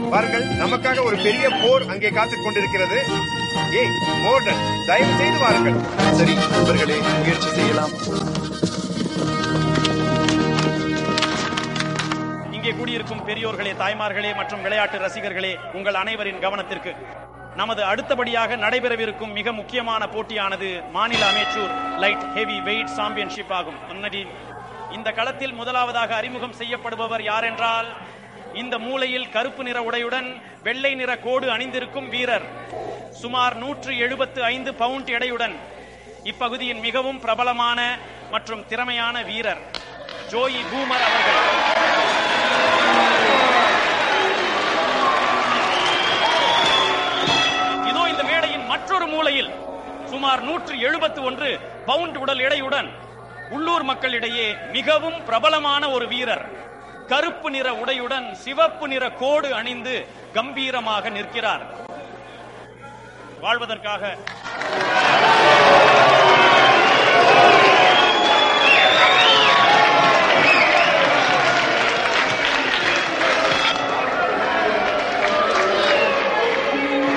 பாருங்கள் நமக்காக ஒரு பெரிய போர் அங்கே காத்துக் கொண்டிருக்கிறது ஏய் மோர்டன் தயவு செய்து வாருங்கள் சரி நண்பர்களே முயற்சி செய்யலாம் இங்கே கூடியிருக்கும் பெரியோர்களே தாய்மார்களே மற்றும் விளையாட்டு ரசிகர்களே உங்கள் அனைவரின் கவனத்திற்கு நமது அடுத்தபடியாக நடைபெறவிருக்கும் மிக முக்கியமான போட்டியானது மாநில amateur light heavyweight championship ஆகும் முன்னடி இந்த களத்தில் முதலாவதாக அறிமுகம் செய்யப்படுபவர் யார் என்றால் இந்த மூலையில் கருப்பு நிற உடையுடன் வெள்ளை நிற கோடு அணிந்திருக்கும் வீரர் சுமார் நூற்று எழுபத்து ஐந்து பவுண்ட் எடையுடன் இப்பகுதியின் மிகவும் பிரபலமான மற்றும் திறமையான வீரர் ஜோயி பூமர் அவர்கள் இதோ இந்த மேடையின் மற்றொரு மூலையில் சுமார் நூற்று எழுபத்து ஒன்று பவுண்ட் உடல் எடையுடன் உள்ளூர் மக்களிடையே மிகவும் பிரபலமான ஒரு வீரர் கருப்பு நிற உடையுடன் சிவப்பு நிற கோடு அணிந்து கம்பீரமாக நிற்கிறார் வாழ்வதற்காக